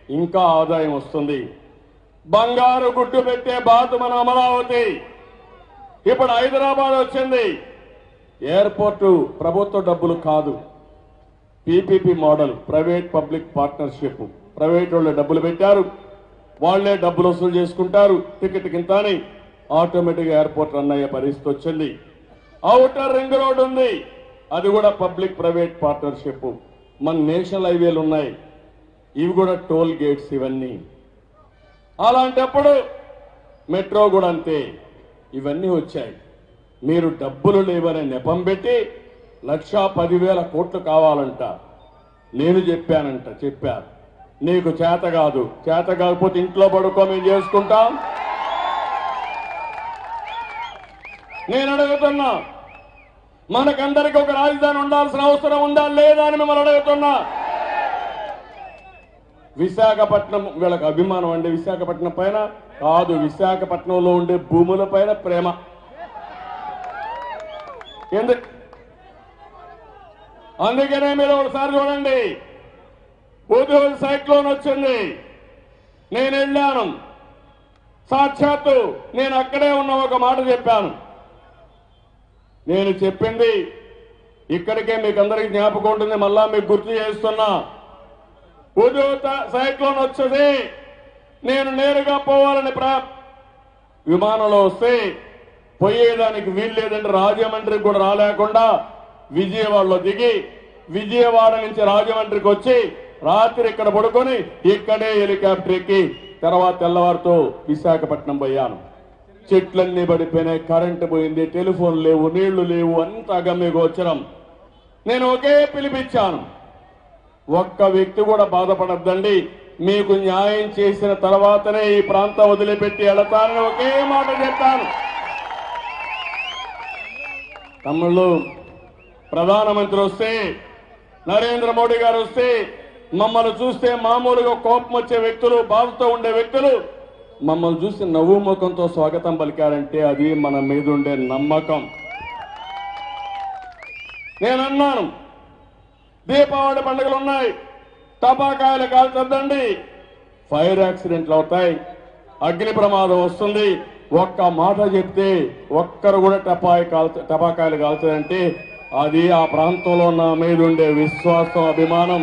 ఇంకా ఆదాయం వస్తుంది బంగారు గుడ్డు పెట్టే బాతు మన అమరావతి ఇప్పుడు హైదరాబాద్ వచ్చింది ఎయిర్పోర్టు ప్రభుత్వ డబ్బులు కాదు PPP model private public partnership private వాళ్ళు డబ్బులు పెట్టారు వాళ్లే డబ్బులు వసూలు చేసుకుంటారు టికెట్ కింద అని ఆటోమేటిక్ ఎయిర్పోర్ట్ రన్ అయ్యే పరిస్థితి వచ్చింది అవుటర్ రింగ్ రోడ్ ఉంది అది కూడా పబ్లిక్ ప్రైవేట్ పార్ట్నర్షిప్ మన నేషనల్ హైవేలు ఉన్నాయి ఇవి కూడా టోల్ గేట్స్ ఇవన్నీ అలాంటప్పుడు మెట్రో కూడా అంతే ఇవన్నీ వచ్చాయి మీరు డబ్బులు లేవనే నెపం పెట్టి లక్షా పదివేల కోట్లు కావాలంట నేను చెప్పానంట చెప్పాను నీకు చేత కాదు చేత కాకపోతే ఇంట్లో పడుకో మేము చేసుకుంటాం నేను అడుగుతున్నా మనకందరికి ఒక రాజధాని ఉండాల్సిన అవసరం ఉందా లేదా అని మిమ్మల్ని అడుగుతున్నా విశాఖపట్నం వీళ్ళకి అభిమానం అండి విశాఖపట్నం పైన కాదు విశాఖపట్నంలో ఉండే భూముల పైన ప్రేమ ఎందుకు అందుకనే మీరు ఒకసారి చూడండి ఉదయం సైక్లోన్ వచ్చింది నేను వెళ్ళాను సాక్షాత్తు నేను అక్కడే ఉన్న ఒక మాట చెప్పాను నేను చెప్పింది ఇక్కడికే మీకు అందరికి జ్ఞాపకం ఉంటుంది మళ్ళా మీకు గుర్తు చేస్తున్నా ఉదూత సైక్లోన్ వచ్చేది నేను నేరుగా పోవాలని ప్రా విమానంలో వస్తే పోయేదానికి వీలు లేదంటే రాజమండ్రికి కూడా రాలేకుండా విజయవాడలో దిగి విజయవాడ నుంచి రాజమండ్రికి వచ్చి రాత్రి ఇక్కడ పడుకొని ఇక్కడే హెలికాప్టర్ ఎక్కి తర్వాత తెల్లవారితో విశాఖపట్నం పోయాను చెట్లన్నీ పడిపోయినాయి కరెంటు పోయింది టెలిఫోన్ లేవు నీళ్లు లేవు అంతా గమ్యగోచరం నేను ఒకే పిలిపించాను ఒక్క వ్యక్తి కూడా బాధపడద్దండి మీకు న్యాయం చేసిన తర్వాతనే ఈ ప్రాంతం వదిలిపెట్టి వెళతానని ఒకే మాట చెప్పాను తమ్ముళ్ళు ప్రధానమంత్రి వస్తే నరేంద్ర మోడీ గారు వస్తే మమ్మల్ని చూస్తే మామూలుగా కోపం వచ్చే వ్యక్తులు బాధతో ఉండే వ్యక్తులు మమ్మల్ని చూసి నవ్వు ముఖంతో స్వాగతం పలికారంటే అది మన మీద ఉండే నమ్మకం నేను అన్నాను దీపావళి పండుగలు ఉన్నాయి టపాకాయలు కాల్చొద్దండి ఫైర్ యాక్సిడెంట్లు అవుతాయి అగ్ని ప్రమాదం వస్తుంది ఒక్క మాట చెప్తే ఒక్కరు కూడా టపాయి కాల్చ టపాకాయలు కాల్చదంటే అది ఆ ప్రాంతంలో నా మీద ఉండే విశ్వాసం అభిమానం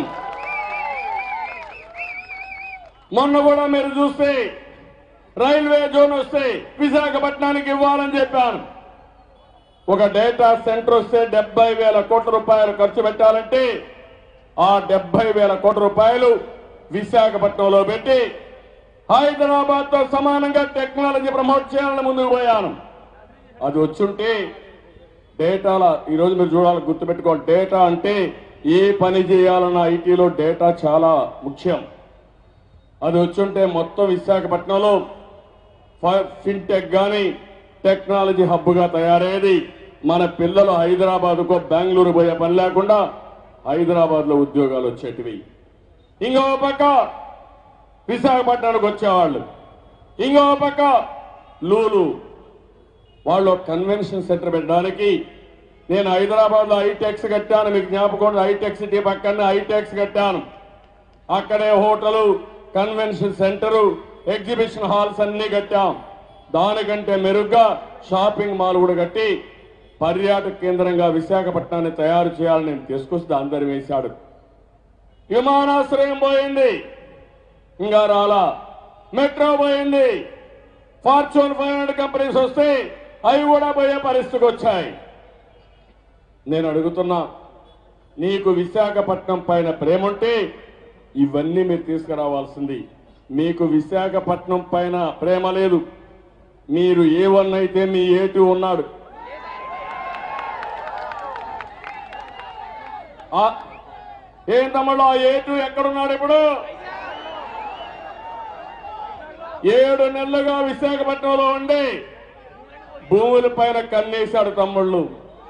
మొన్న కూడా మీరు చూస్తే రైల్వే జోన్ వస్తే విశాఖపట్నానికి ఇవ్వాలని చెప్పాను ఒక డేటా సెంటర్ వస్తే డెబ్బై వేల కోట్ల రూపాయలు ఖర్చు పెట్టాలంటే ఆ డెబ్బై వేల కోట్ల రూపాయలు విశాఖపట్నంలో పెట్టి హైదరాబాద్ తో సమానంగా టెక్నాలజీ ప్రమోట్ చేయాలని ముందుకు పోయాను అది వచ్చుంటే డేటాల ఈరోజు మీరు చూడాలి గుర్తుపెట్టుకోండి డేటా అంటే ఏ పని చేయాలన్న ఐటీలో డేటా చాలా ముఖ్యం అది వచ్చుంటే మొత్తం విశాఖపట్నంలో ఫ- ఫిన్టెక్ కానీ టెక్నాలజీ హబ్గా తయారయ్యేది మన పిల్లలు హైదరాబాద్కో బెంగళూరు పోయే పని లేకుండా హైదరాబాద్లో ఉద్యోగాలు వచ్చేటివి ఇంకో పక్క విశాఖపట్నానికి వచ్చేవాళ్ళు ఇంకో పక్క లూలు వాళ్ళు ఒక కన్వెన్షన్ సెంటర్ పెట్టడానికి నేను హైదరాబాద్ లో ఐటెక్స్ కట్టాను మీకు జ్ఞాపకం ఉంది, హైటెక్ సిటీ పక్కనే హైటెక్స్ కట్టాను అక్కడే hotel convention centre exhibition halls అన్ని కట్టాం దానికంటే మెరుగ్గా షాపింగ్ మాల్ కూడా కట్టి పర్యాటక కేంద్రంగా విశాఖపట్నాన్ని తయారు చేయాలని నేను తీసుకొస్తే అందరు వేశాడు విమానాశ్రయం పోయింది ఇంకా రాలా మెట్రో పోయింది ఫార్చ్యూన్ ఫైవ్ హండ్రెడ్ కంపెనీస్ వస్తే అవి కూడా పోయే పరిస్థితికి వచ్చాయి నేను అడుగుతున్నా నీకు విశాఖపట్నం పైన ప్రేమ ఉంటే ఇవన్నీ మీరు తీసుకురావాల్సింది మీకు విశాఖపట్నం పైన ప్రేమ లేదు మీరు ఏ వన్ అయితే మీ ఏ టూ ఉన్నాడు ఆ- ఏం తమ్ముడు ఆ ఏ టూ ఎక్కడున్నాడు ఇప్పుడు ఏడు నెలలుగా విశాఖపట్నంలో ఉండి భూముల పైన కన్నేశాడు తమ్ముళ్ళు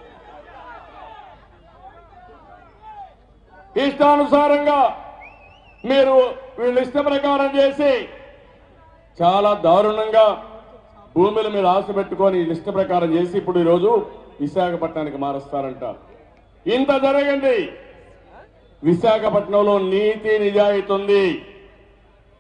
ఇష్టానుసారంగా మీరు వీళ్ళ ఇష్ట ప్రకారం చేసి చాలా దారుణంగా భూముల మీద ఆశ పెట్టుకొని వీళ్ళ ఇష్ట ప్రకారం చేసి ఇప్పుడు ఈరోజు విశాఖపట్నానికి మారుస్తారంట ఇంత జరిగింది విశాఖపట్నంలో నీతి నిజాయితీ ఉంది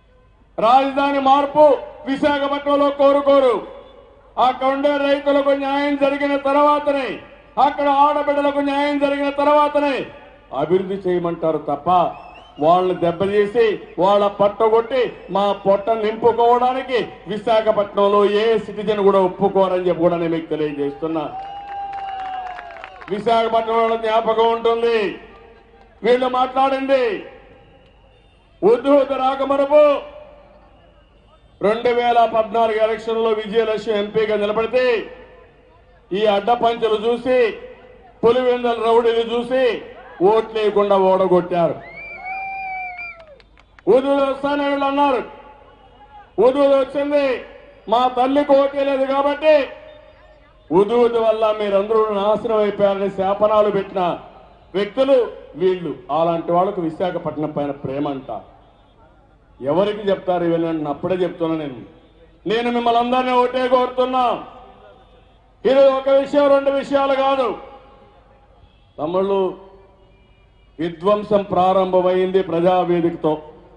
రాజధాని మార్పు విశాఖపట్నంలో కోరుకోరు అక్కడ ఉండే రైతులకు న్యాయం జరిగిన తర్వాతనే అక్కడ ఆడబిడ్డలకు న్యాయం జరిగిన తర్వాతనే అభివృద్ధి చేయమంటారు తప్ప వాళ్ళని దెబ్బతీసి వాళ్ళ పట్టగొట్టి మా పొట్ట నింపుకోవడానికి విశాఖపట్నంలో ఏ సిటిజన్ కూడా ఒప్పుకోరని చెప్పి కూడా నేను మీకు తెలియజేస్తున్నా విశాఖపట్నంలో జ్ఞాపకం ఉంటుంది వీళ్ళు మాట్లాడింది ఉద్యోగ రాకమరపు రెండు వేల పద్నాలుగు ఎలక్షన్లో విజయలక్ష్మి ఎంపీగా నిలబడితే ఈ అడ్డపంచులు చూసి పులివెందల రౌడీలు చూసి ఓట్లు లేకుండా ఓడగొట్టారు ఉదూరు వస్తానే వీళ్ళు అన్నారు ఉదూరు వచ్చింది మా తల్లికి ఓటే లేదు కాబట్టి ఉదూది వల్ల మీరందరూ నాశనం అయిపోయారని శాపనాలు పెట్టిన వ్యక్తులు వీళ్ళు అలాంటి వాళ్ళకు విశాఖపట్నం పైన ప్రేమ అంట ఎవరికి చెప్తారు ఇవన్నీ అని అప్పుడే చెప్తున్నా నేను నేను మిమ్మల్ని అందరినీ ఒకటే కోరుతున్నా ఇది ఒక విషయం రెండు విషయాలు కాదు తమ్ముళ్ళు విధ్వంసం ప్రారంభమైంది ప్రజావేదికతో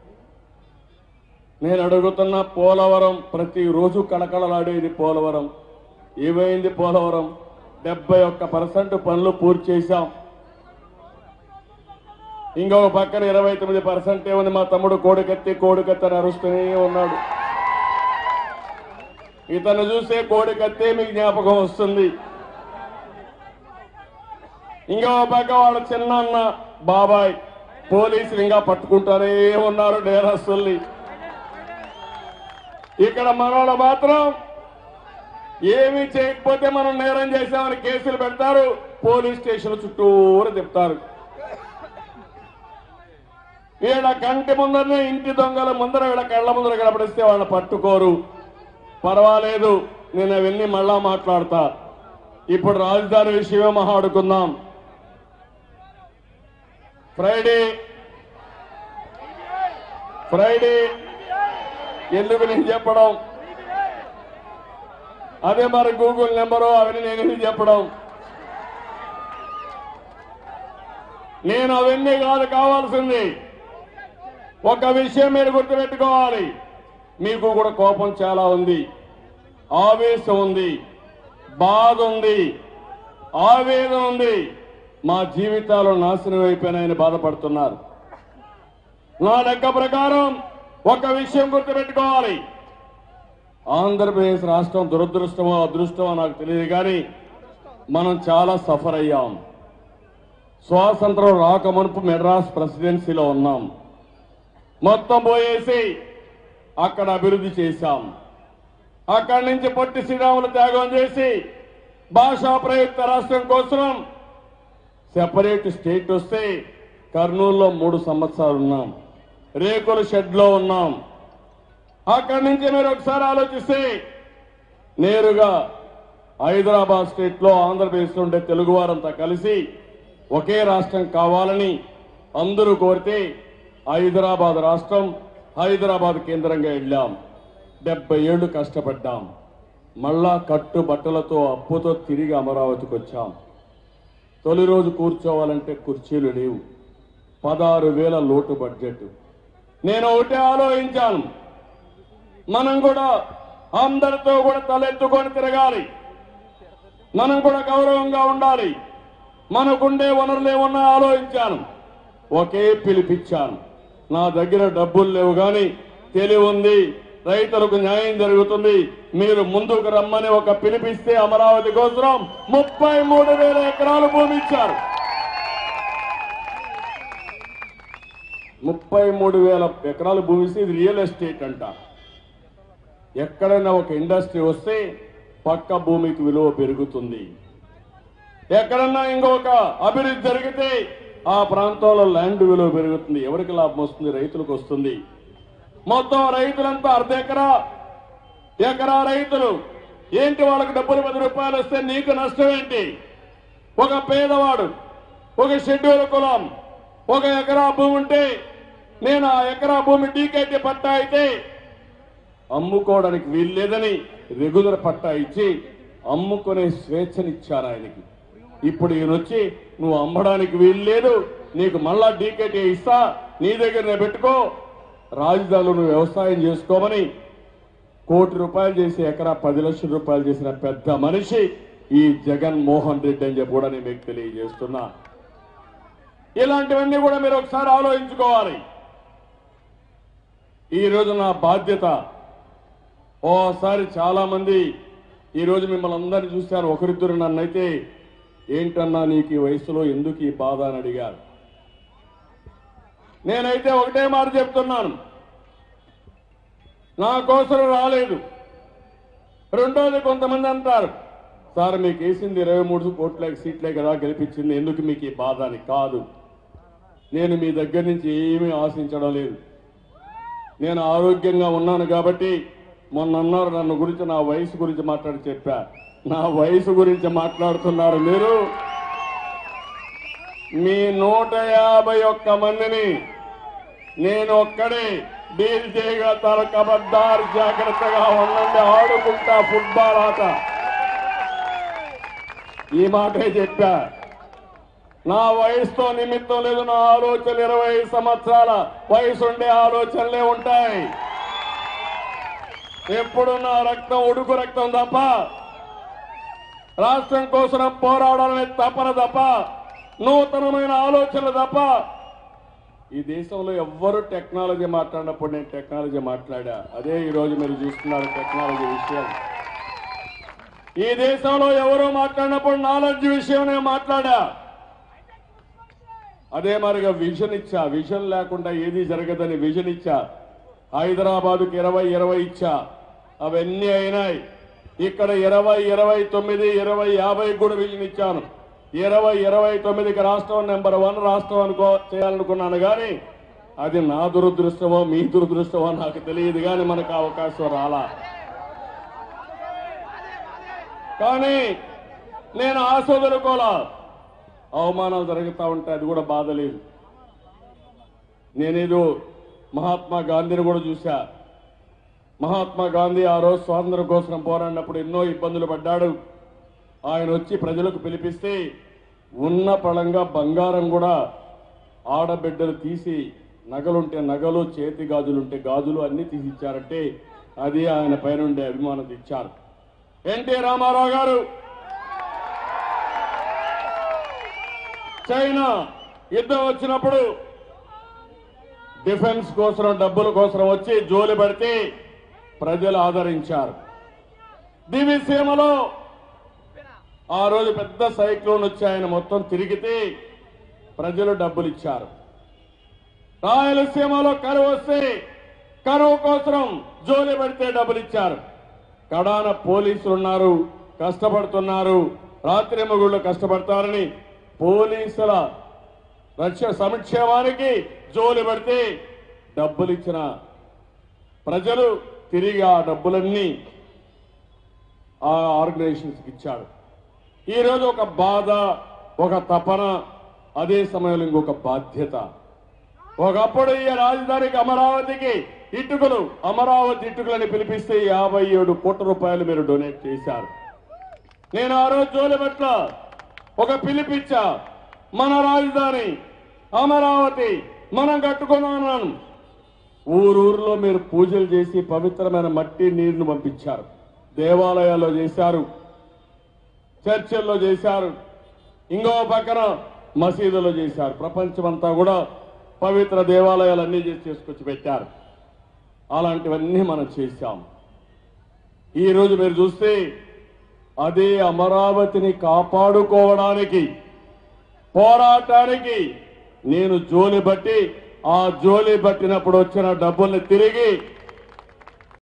నేను అడుగుతున్న పోలవరం ప్రతిరోజు కళకళలాడేది పోలవరం ఏమైంది పోలవరం డెబ్బై ఒక్క పర్సెంట్ పనులు పూర్తి చేశాం ఇంకొక పక్కన ఇరవై తొమ్మిది పర్సెంట్ ఉంది మా తమ్ముడు కోడికత్తి కోడికత్తి అని అరుస్తూనే ఉన్నాడు ఇతను చూసే కోడికత్తే మీకు జ్ఞాపకం వస్తుంది ఇంకో పక్క వాళ్ళ చిన్న బాబాయ్ పోలీసులు ఇంకా పట్టుకుంటారే ఉన్నారు నేరస్తుల్ని ఇక్కడ మనోళ్ళు మాత్రం ఏమీ చేయకపోతే మనం నేరం చేశామని కేసులు పెడతారు పోలీస్ స్టేషన్ చుట్టూరు తిప్పుతారు వీళ్ళ కంటి ముందరనే ఇంటి దొంగల ముందర వీళ్ళ కళ్ళ ముందర కనపడిస్తే వాళ్ళని పట్టుకోరు పర్వాలేదు నేను అవన్నీ మళ్ళా మాట్లాడతా ఇప్పుడు రాజధాని విషయమే మాట్లాడుకుందాం ఫ్రైడే ఫ్రైడే ఎందుకు నేను చెప్పడం అదే మరి గూగుల్ నెంబరు అవన్నీ నేను ఎందుకు చెప్పడం నేను అవన్నీ కాదు కావాల్సింది ఒక విషయం మీరు గుర్తుపెట్టుకోవాలి మీకు కూడా కోపం చాలా ఉంది ఆవేశం ఉంది బాధ ఉంది ఆవేదన ఉంది మా జీవితాలు నాశనం అయిపోయినాయని బాధపడుతున్నారు నా లెక్క ప్రకారం ఒక విషయం గుర్తుపెట్టుకోవాలి ఆంధ్రప్రదేశ్ రాష్ట్రం దురదృష్టమో అదృష్టమో నాకు తెలియదు కానీ మనం చాలా సఫర్ అయ్యాం స్వాతంత్రం రాకమునుపు మెడ్రాస్ ప్రెసిడెన్సీలో ఉన్నాం మొత్తం పోయేసి అక్కడ అభివృద్ధి చేశాం అక్కడి నుంచి పొట్టి శ్రీరాములు త్యాగం చేసి భాషా ప్రయుక్త రాష్ట్రం కోసం సెపరేట్ స్టేట్ వస్తే కర్నూలులో మూడు సంవత్సరాలు ఉన్నాం రేకుల షెడ్లో ఉన్నాం అక్కడి నుంచి మీరు ఒకసారి ఆలోచిస్తే నేరుగా హైదరాబాద్ స్టేట్ లో ఆంధ్రప్రదేశ్ లో ఉండే తెలుగువారంతా కలిసి ఒకే రాష్ట్రం కావాలని అందరూ కోరితే హైదరాబాద్ రాష్ట్రం హైదరాబాద్ కేంద్రంగా వెళ్ళాం డెబ్బై ఏళ్లు కష్టపడ్డాం మళ్ళా కట్టు బట్టలతో అప్పుతో తిరిగి అమరావతికి వచ్చాం తొలి రోజు కూర్చోవాలంటే కుర్చీలు లేవు పదహారు వేల లోటు బడ్జెట్ నేను ఒకటే ఆలోచించాను మనం కూడా అందరితో కూడా తలెత్తుకొని తిరగాలి మనం కూడా గౌరవంగా ఉండాలి మనకుండే వనరులు ఏమన్నా ఆలోచించాను ఒకే పిలిపించాను నా దగ్గర డబ్బులు లేవు కానీ తెలివి ఉంది రైతులకు న్యాయం జరుగుతుంది మీరు ముందుకు రమ్మని ఒక పిలిపిస్తే అమరావతి కోసం ముప్పై మూడు వేల ఎకరాలు భూమి ఇచ్చారు ముప్పై మూడు వేల ఎకరాలు భూమి ఇస్తే ఇది రియల్ ఎస్టేట్ అంట ఎక్కడైనా ఒక ఇండస్ట్రీ వస్తే పక్క భూమికి విలువ పెరుగుతుంది ఎక్కడన్నా ఇంకొక అభివృద్ధి జరిగితే ఆ ప్రాంతంలో ల్యాండ్ విలువ పెరుగుతుంది ఎవరికి లాభం వస్తుంది రైతులకు వస్తుంది మొత్తం రైతులంతా అర్ధ ఎకరా ఎకరా రైతులు ఏంటి వాళ్ళకి డబ్బులు పది రూపాయలు వస్తే నీకు నష్టం ఏంటి ఒక పేదవాడు ఒక షెడ్యూల్ కులం ఒక ఎకరా భూమి ఉంటే నేను ఆ ఎకరా భూమి డీకేటీ పట్టా అయితే అమ్ముకోవడానికి వీల్లేదని రెగ్యులర్ పట్టా ఇచ్చి అమ్ముకునే స్వేచ్ఛనిచ్చారు ఆయనకి ఇప్పుడు ఈయన వచ్చి నువ్వు అమ్మడానికి వీల్లేదు నీకు మళ్ళా డీకేటీ ఇస్తా నీ దగ్గరనే పెట్టుకో రాజధానిలో నువ్వు వ్యవసాయం చేసుకోమని కోటి రూపాయలు చేసి ఎకరా పది లక్షల రూపాయలు చేసిన పెద్ద మనిషి ఈ జగన్ మోహన్ రెడ్డి అని చెప్పి కూడా నేను మీకు తెలియజేస్తున్నా ఇలాంటివన్నీ కూడా మీరు ఒకసారి ఆలోచించుకోవాలి ఈ రోజు నా బాధ్యత ఓసారి చాలా మంది ఈ రోజు మిమ్మల్ని అందరినీ చూశాను ఒకరిద్దరు నన్నైతే ఏంటన్నా నీకు ఈ వయసులో ఎందుకు ఈ బాధ అని అడిగారు నేనైతే ఒకటే మాట చెప్తున్నాను నా కోసం రాలేదు రెండోది కొంతమంది అంటారు సార్ మీకు వేసింది ఇరవై మూడు కోట్ల సీట్లే కదా గెలిపించింది ఎందుకు మీకు ఈ బాధ అని కాదు నేను మీ దగ్గర నుంచి ఏమీ ఆశించడం లేదు నేను ఆరోగ్యంగా ఉన్నాను కాబట్టి మొన్న అన్నారు నన్ను గురించి నా వయసు గురించి మాట్లాడి చెప్పా నా వయసు గురించి మాట్లాడుతున్నారు మీరు మీ నూట యాభై ఒక్క మందిని నేను ఒక్కడే డీల్ చేయగలుగుతాను కబద్దారు జాగ్రత్తగా ఉండండి ఆడుకుంటా ఫుట్బాల్ ఆట ఈ మాటే చెప్పా నా వయసుతో నిమిత్తం లేదు నా ఆలోచనలు ఇరవై ఐదు సంవత్సరాల వయసు ఉండే ఆలోచనలే ఉంటాయి ఎప్పుడు నా రక్తం ఉడుకు రక్తం తప్ప రాష్ట్రం కోసం పోరాడాలనే తపన తప్ప నూతనమైన ఆలోచనలు తప్ప ఈ దేశంలో ఎవ్వరు టెక్నాలజీ మాట్లాడినప్పుడు నేను టెక్నాలజీ మాట్లాడా అదే ఈ రోజు మీరు చూస్తున్నారు టెక్నాలజీ విషయం ఈ దేశంలో ఎవరు మాట్లాడినప్పుడు నాలెడ్జ్ విషయం నేను మాట్లాడా అదే మరిగా విజన్ ఇచ్చా విజన్ లేకుండా ఏది జరగదని విజన్ ఇచ్చా హైదరాబాద్కు ఇరవై ఇరవై ఇచ్చా అవన్నీ అయినాయి ఇక్కడ ఇరవై ఇరవై తొమ్మిది ఇరవై యాభై కూడా విజన్ ఇచ్చాను ఇరవై ఇరవై తొమ్మిదికి రాష్ట్రం నెంబర్ వన్ రాష్ట్రం అనుకో చేయాలనుకున్నాను కానీ అది నా దురదృష్టమో మీ దురదృష్టమో నాకు తెలియదు కానీ మనకు ఆ అవకాశం రాలా కానీ నేను ఆశ వదులుకోలా అవమానాలు జరుగుతూ ఉంటే అది కూడా బాధ లేదు నేనేదో మహాత్మా గాంధీని కూడా చూశా మహాత్మా గాంధీ ఆ రోజు స్వాతంత్రం కోసం పోరాడినప్పుడు ఎన్నో ఇబ్బందులు పడ్డాడు ఆయన వచ్చి ప్రజలకు పిలిపిస్తే ఉన్న పళంగా బంగారం కూడా ఆడబిడ్డలు తీసి నగలుంటే నగలు చేతి గాజులుంటే గాజులు అన్ని తీసి ఇచ్చారంటే అది ఆయన పైనుండే అభిమానం ఇచ్చారు ఎన్టీ రామారావు గారు చైనా యుద్ధం వచ్చినప్పుడు డిఫెన్స్ కోసం డబ్బుల కోసం వచ్చి జోలి పెడితే ప్రజలు ఆదరించారు దివిసీమలో ఆ రోజు పెద్ద సైక్లోన్ వచ్చి ఆయన మొత్తం తిరిగితే ప్రజలు డబ్బులు ఇచ్చారు రాయలసీమలో కరువు వస్తే కరువు కోసం జోలి పెడితే డబ్బులు ఇచ్చారు కడాన పోలీసులు ఉన్నారు కష్టపడుతున్నారు రాత్రి మగుళ్ళు కష్టపడతారని పోలీసుల రక్ష సంక్షేమానికి జోలి పెడితే డబ్బులు ఇచ్చిన ప్రజలు తిరిగి ఆ డబ్బులన్నీ ఆ ఆర్గనైజేషన్స్కి ఇచ్చాడు ఈ రోజు ఒక బాధ ఒక తపన అదే సమయంలో ఇంకొక బాధ్యత ఒకప్పుడు ఈ రాజధానికి అమరావతికి ఇటుకలు అమరావతి ఇటుకలని పిలిపిస్తే యాభై ఏడు కోట్ల రూపాయలు మీరు డొనేట్ చేశారు నేను ఆ రోజు జోలి పట్ల ఒక పిలిపిచ్చా మన రాజధాని అమరావతి మనం కట్టుకున్నాను ఊరూరులో మీరు పూజలు చేసి పవిత్రమైన మట్టి నీరును పంపించారు దేవాలయాల్లో చేశారు చర్చిల్లో చేశారు ఇంకో పక్కన మసీదులో చేశారు ప్రపంచమంతా కూడా పవిత్ర దేవాలయాలన్నీ చేసి చేసుకొచ్చి పెట్టారు అలాంటివన్నీ మనం చేశాం ఈ రోజు మీరు చూస్తే అదే అమరావతిని కాపాడుకోవడానికి పోరాటానికి నేను జోలి బట్టి ఆ జోలి పట్టినప్పుడు వచ్చిన డబ్బుల్ని తిరిగి